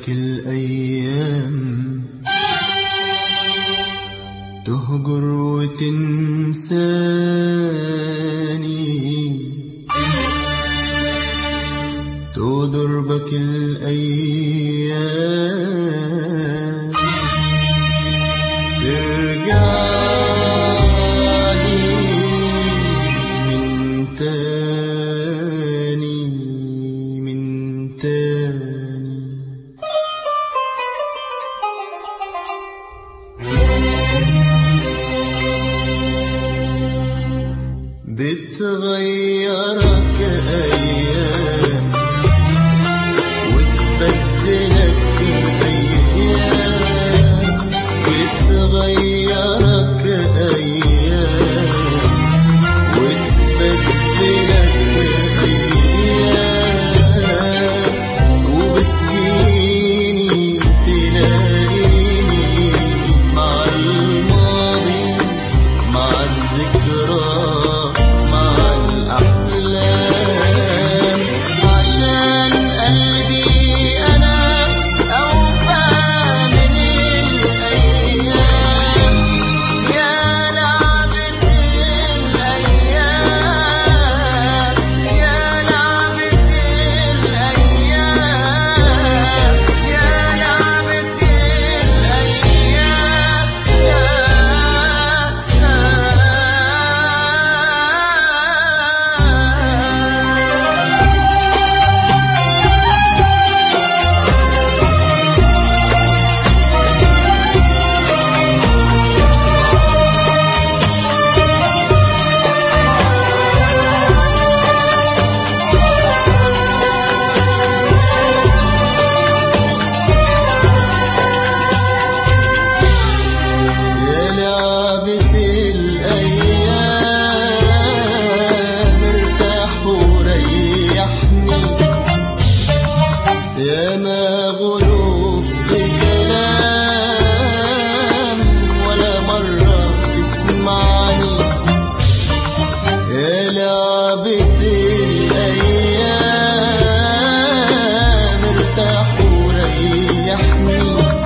تضربك الأيام تهجر وتنساني تضربك الأيام ترجعني من تاني من تاني بتغيرك أيام وتبدلك أيام بتغيرك أيام وتبدلك أيام وبتجيني تلاقيني مع الماضي مع الذكرى مع الأحلام عشان قلبي أنا أوفى من الأيام يا لعبة الأيام يا لعبة الأيام يا لعبة الأيام يا لعبة الأيام ارتاح وريحني يا ما غلوب كلام ولا مرة تسمعني يا لعبة الأيام ارتاح وريحني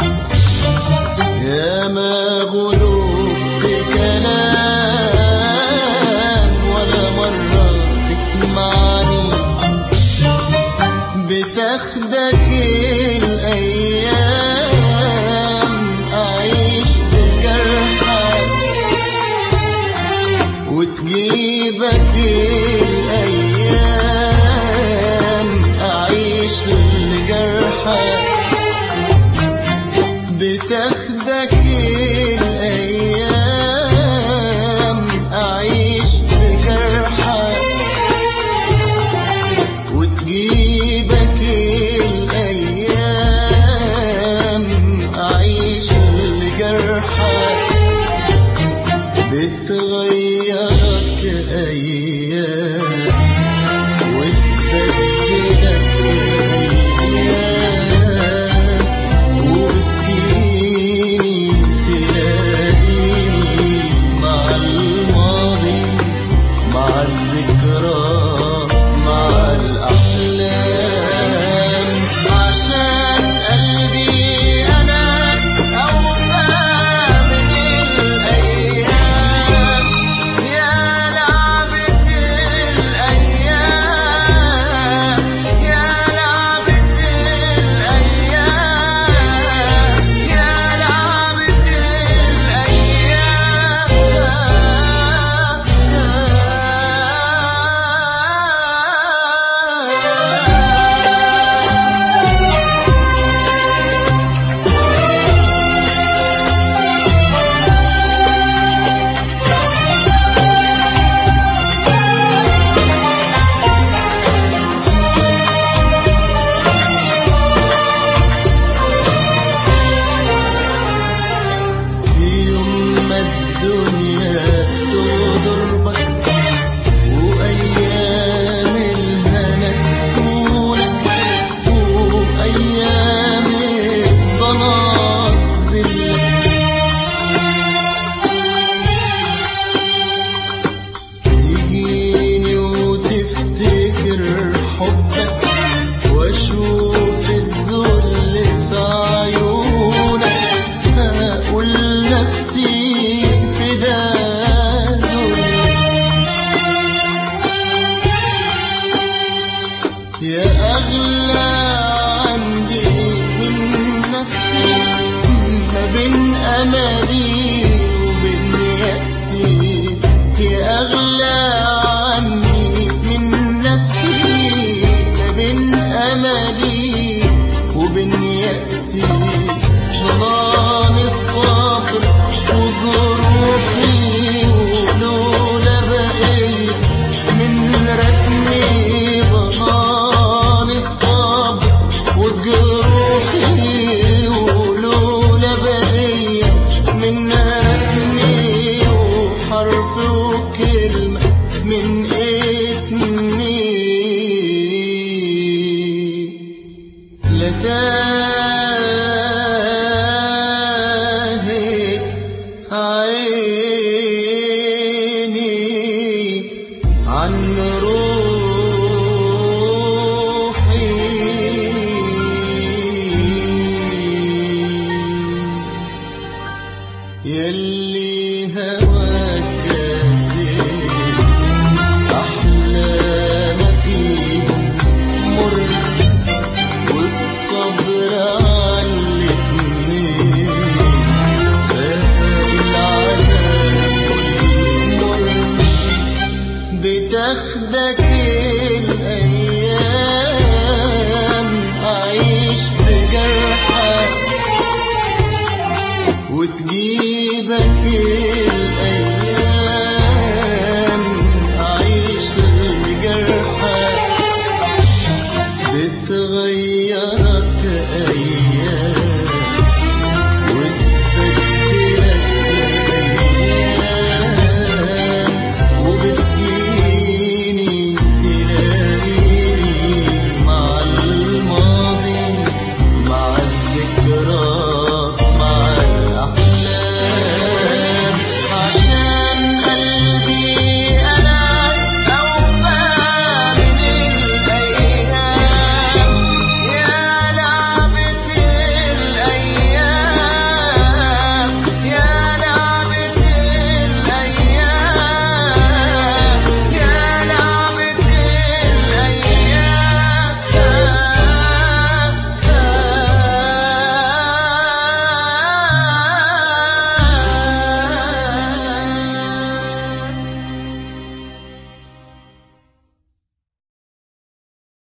يا ما غلوب كلام ولا مرة تسمعني بتاخدك الأيام أعيش بجرحك وتجيبك الأيام أعيش لجرحك بتاخدك الأيام أعيش بجرحك وتجيبك الأيام أعيش لجرحك بتغيرك أيام وتبدلك أيام وبتجيني تلاقيني مع الماضي مع الذكرى مع الأحلام يا أغلى عندي من نفسي ما بين أملي وبين يأسي يا أغلى عندي من نفسي ما بين أملي وبين يأسي ظلام الصبر وجروحي ولولا بقيت من رسمي ضمان الصبر وجروحي ولولا بقيت من رسمي وحرف وكلمة من اسمي لتاهت عيني عن روحي يلي هواك كاسر أحلى ما فيهم مر والصبر علتني فاق العذاب والمر بتاخدك الأيام أعيش بجرحك وتجيبك